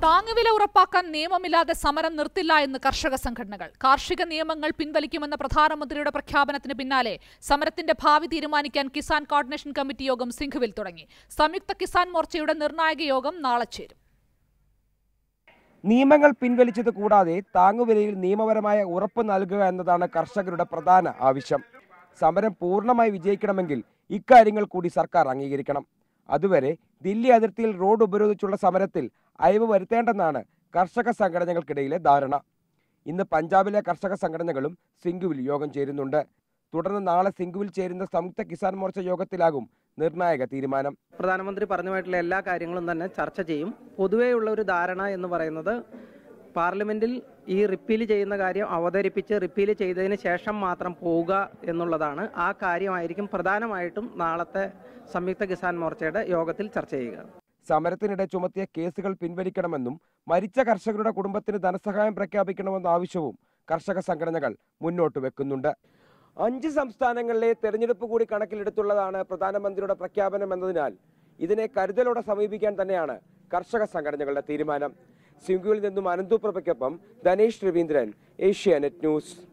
താങ്ങുവില ഉറപ്പാക്കാൻ നിയമമില്ലാതെ സമരം നിർത്തില്ല എന്ന് കർഷക സംഘടനകൾ കാർഷിക നിയമങ്ങൾ പിൻവലിക്കുമെന്ന പ്രധാനമന്ത്രിയുടെ പ്രഖ്യാപനത്തിന് പിന്നാലെ സമരത്തിന്റെ ഭാവി തീരുമാനിക്കാൻ കിസാൻ കോർഡിനേഷൻ കമ്മിറ്റി യോഗം സിംഘുവിൽ തുടങ്ങി സംയുക്ത കിസാൻ മോർച്ചയുടെ നിർണായക യോഗം നാളെ ചേരും നിയമങ്ങൾ പിൻവലിച്ചത് കൂടാതെ താങ്ങുവിലയിൽ നിയമപരമായ ഉറപ്പ് നൽകുക എന്നതാണ് കർഷകരുടെ പ്രധാന ആവശ്യം സമരം പൂർണ്ണമായി വിജയിക്കണമെങ്കിൽ ഇക്കാര്യങ്ങൾ കൂടി സർക്കാർ അംഗീകരിക്കണം അതുവരെ ദില്ലി അതിർത്തിയിൽ റോഡ് ഉപരോധിച്ചുള്ള സമരത്തിൽ അയവ് വരുത്തേണ്ടെന്നാണ് കർഷക സംഘടനകൾക്കിടയിലെ ധാരണ ഇന്ന് പഞ്ചാബിലെ കർഷക സംഘടനകളും സിംഗുവിൽ യോഗം ചേരുന്നുണ്ട് തുടർന്ന് നാളെ സിംഗുവിൽ ചേരുന്ന സംയുക്ത കിസാൻ മോർച്ച യോഗത്തിലാകും നിർണായക തീരുമാനം പ്രധാനമന്ത്രി പറഞ്ഞുമായിട്ടുള്ള എല്ലാ കാര്യങ്ങളും തന്നെ ചർച്ച ചെയ്യും പൊതുവെയുള്ള ഒരു ധാരണ എന്ന് പറയുന്നത് പാർലമെന്റിൽ ഈ റിപ്പീൽ ചെയ്യുന്ന കാര്യം അവതരിപ്പിച്ച് റിപ്പീൽ ചെയ്തതിന് ശേഷം മാത്രം പോവുക എന്നുള്ളതാണ് ആ കാര്യമായിരിക്കും പ്രധാനമായിട്ടും നാളത്തെ സംയുക്ത കിസാൻ മോർച്ചയുടെ യോഗത്തിൽ ചർച്ച ചെയ്യുക സമരത്തിനിടെ ചുമത്തിയ കേസുകൾ പിൻവലിക്കണമെന്നും മരിച്ച കർഷകരുടെ കുടുംബത്തിന് ധനസഹായം പ്രഖ്യാപിക്കണമെന്ന ആവശ്യവും കർഷക സംഘടനകൾ മുന്നോട്ട് വെക്കുന്നുണ്ട് അഞ്ച് സംസ്ഥാനങ്ങളിലെ തെരഞ്ഞെടുപ്പ് കൂടി കണക്കിലെടുത്തുള്ളതാണ് പ്രധാനമന്ത്രിയുടെ പ്രഖ്യാപനം എന്നതിനാൽ ഇതിനെ കരുതലോടെ സമീപിക്കാൻ തന്നെയാണ് കർഷക സംഘടനകളുടെ തീരുമാനം സിംഗുവിൽ നിന്നും അനന്തു പ്രഭയ്ക്കൊപ്പം ധനേഷ് രവീന്ദ്രൻ ഏഷ്യാനെറ്റ് ന്യൂസ്